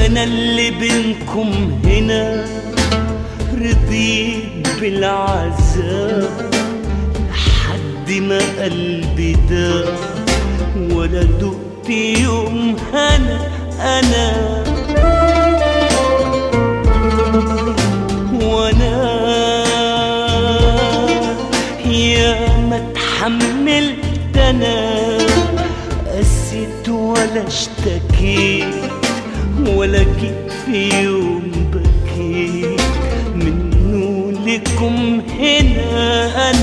انا اللي بينكم هنا رضيت بالعذاب لحد ما قلبي ده ولا دقت يوم هنا انا وانا يا ما اتحملت انا قسيت ولا اشتكيت ولا جيت في يوم بكيت منه لكم هنا